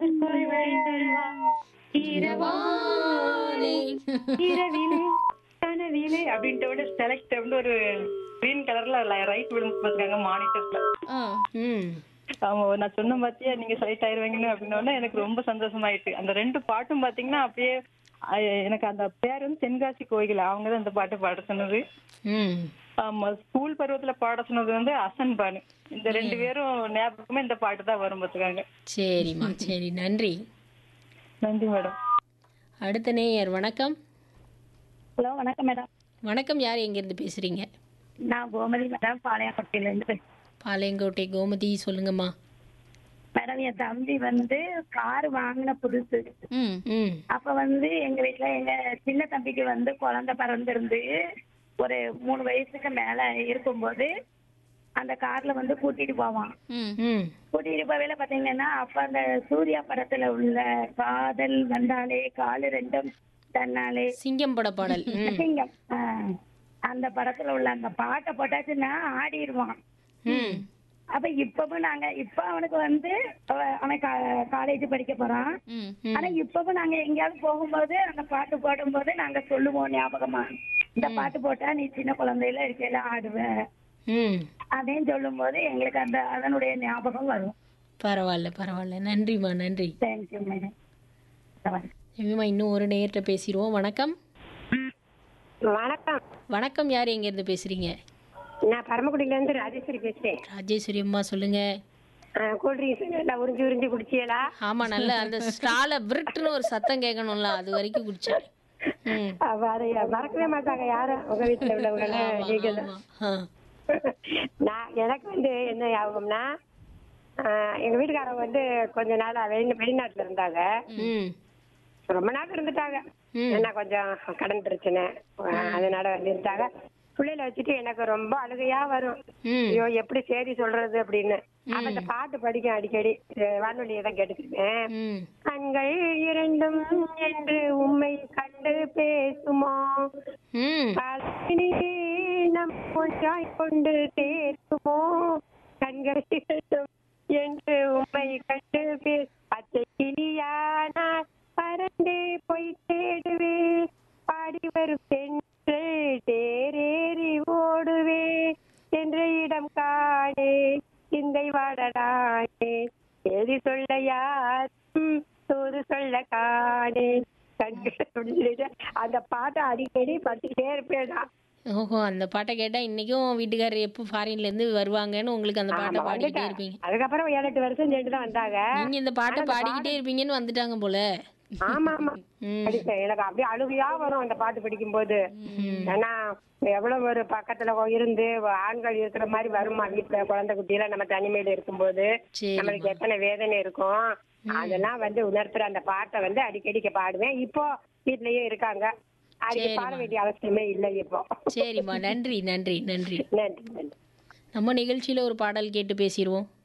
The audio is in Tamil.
கடற்கரை வழிந்தல் வா இரவானே இரவிலே கனவிலே அப்படின்ட்டு செலக்ட் அப்படின்னு ஒரு கிரீன் கலர்ல ரைட் விழுந்து பாத்துக்காங்க மானிட்டர்ஸ்ல ஆ ம் ஆமா நான் சொன்ன பாத்தியா நீங்க செலக்ட் ஆயிருவீங்கன்னு அப்படின்னோடனே எனக்கு ரொம்ப சந்தோஷமாயிட்டு அந்த ரெண்டு பாட்டும் பாத்தீங்கன்னா அப்படியே அஹ், எனக்கு அந்த பேர் வந்து தென்காசி கோயில் அவங்க தான் அந்த பாட்டு பாட சொன்னது ம் ஆமா ஸ்கூல் பருவத்துல பாட சொன்னது வந்து அசன் பானு இந்த ரெண்டு பேரும் ஞாபகமே இந்த பாட்டு தான் வரும் பாத்துக்காங்க சரிம்மா சரி நன்றி நன்றி மேடம் அடுத்த நேயர் வணக்கம் ஹலோ வணக்கம் மேடம் வணக்கம் யார் எங்கேருந்து பேசுகிறீங்க நான் கோமதி மேடம் பாளையங்கோட்டையில இருந்து பேசுறேன். பாளையங்கோட்டை கோமதி சொல்லுங்கம்மா மேடம் என் தம்பி வந்து கார் வாங்கின புதுசு ம் ம் அப்ப வந்து எங்க வீட்ல எங்க சின்ன தம்பிக்கு வந்து குழந்தை பிறந்திருந்து ஒரு மூணு வயசுக்கு மேல இருக்கும்போது அந்த கார்ல வந்து கூட்டிட்டு போவான் ம் ம் கூட்டிட்டு போவேல பாத்தீங்கன்னா அப்ப அந்த சூர்யா படத்துல உள்ள காதல் வந்தாலே காலு ரெண்டும் தன்னாலே சிங்கம் பட பாடல் ம் சிங்கம் ஆ, அந்த படத்துல உள்ள அந்த பாட்டை போட்டாச்சுன்னா ஆடிடுவான் ம் அப்ப இப்பவும் நாங்க இப்ப அவனுக்கு வந்து அவ- அவன் காலேஜ் படிக்க போறான் ம் ஆனா இப்பவும் நாங்க எங்கேயாவது போகும்போது அந்த பாட்டு பாடும்போது நாங்க சொல்லுவோம் ஞாபகமா இந்த பாட்டு போட்டா நீ சின்ன குழந்தையில இருக்கையில ஆடுவ ம் அப்படின்னு சொல்லும் போது எங்களுக்கு அந்த அதனுடைய ஞாபகம் வரும் பரவாயில்ல பரவாயில்ல நன்றிம்மா நன்றி தேங்க்யூ மேடம் எம்மா இன்னும் ஒரு நேயர்கிட்ட பேசிடுவோம் வணக்கம் வணக்கம் வணக்கம் யார் எங்கேருந்து பேசுகிறீங்க நான் பரமக்குடியில இருந்து ராஜேஸ்வரி பேசுறேன் ராஜேஸ்வரி அம்மா சொல்லுங்க கூல்ட்ரிங்க்ஸ் நல்லா உறிஞ்சி உறிஞ்சி குடிச்சியலா ஆமா நல்ல அந்த ஸ்டால விருட்டுன்னு ஒரு சத்தம் கேட்கணும்ல அது வரைக்கும் குடிச்சேன் ம் அவ அதை மறக்கவே மாட்டாங்க யாரும் உங்க வீட்டுல உள்ளவங்க நீங்க தான். ஆ நான் எனக்கு வந்து என்ன ஞாபகம்னா ஆஹ், எங்க வீட்டுக்காரங்க வந்து கொஞ்ச நாள் வெளி வெளிநாட்டுல இருந்தாங்க ம் ரொம்ப நாள் இருந்துட்டாங்க ம். என்ன கொஞ்சம் கடன் பிரச்சனை ஆஹ், அதனால வந்து இருந்தாங்க பிள்ளைல வச்சுட்டு எனக்கு ரொம்ப அழுகையா வரும் ம் ஐயோ எப்படி சரி சொல்றது அப்படின்னு அப்ப இந்த பாட்டு படிக்க அடிக்கடி அஹ், வானொலியை தான் கேட்டுக்கிட்டேன் ம் கண்கள் இரண்டும் என்று உம்மை கண்டு பேசுமோ ம் காலத்தினிலே நம் ஒன்றாய் கொண்டு சேர்க்குமோ கண்கள் இரண்டும் என்று உம்மை கண்டு பேச பச்சை கிளியானால் பறந்தே போய் தேடுவே பாடி வரும் சென்று தேரேறி ஓடுவே என்ற இடம் காணே சிந்தை வாடலானே செய்தி சொல்ல யாரும் தூது சொல்ல காணே கண்கள் அப்படின்னு சொல்லிட்டு அந்த பாட்டை அடிக்கடி பட்டுட்டே இருப்பேன் நான். ஓஹோ அந்த பாட்டை கேட்டா இன்னைக்கும் வீட்டுக்காரர் எப்போ ஃபாரின்ல இருந்து வருவாங்கன்னு உங்களுக்கு அந்த பாட்டை ஆமா, பாடிக்கிட்டே வந்துட்டேன். இருப்பீங்க அதுக்கப்புறம் ஏழு எட்டு வருஷம் சேர்ந்து தான் வந்தாங்க நீங்க இந்த பாட்டை ஆனா அந்த பாடிக்கிட்டே இருப்பீங்கன்னு வந்துட்டாங்க போல ஆமா ஆமா ம். படிப்பேன் எனக்கு அப்படியே அழுகையா வரும் அந்த பாட்டு படிக்கும் போது ஏன்னா எவ்வளவு ஒரு பக்கத்துல இருந்து ஆண்கள் இருக்கிற மாதிரி வருமா வீட்டுல குழந்தை குட்டியில நம்ம தனிமையில இருக்கும்போது சரிம்மா. நம்மளுக்கு எத்தனை வேதனை இருக்கும் அதெல்லாம் வந்து உணர்த்துற அந்த பாட்டை வந்து அடிக்கடி பாடுவேன் இப்போ வீட்லயே இருக்காங்க அதுக்கு சரிம்மா. பாட வேண்டிய அவசியமே இல்லை இப்போ சரிம்மா நன்றி நன்றி நன்றி நன்றி நன்றி நம்ம நிகழ்ச்சியில ஒரு பாடல் கேட்டு பேசிடுவோம்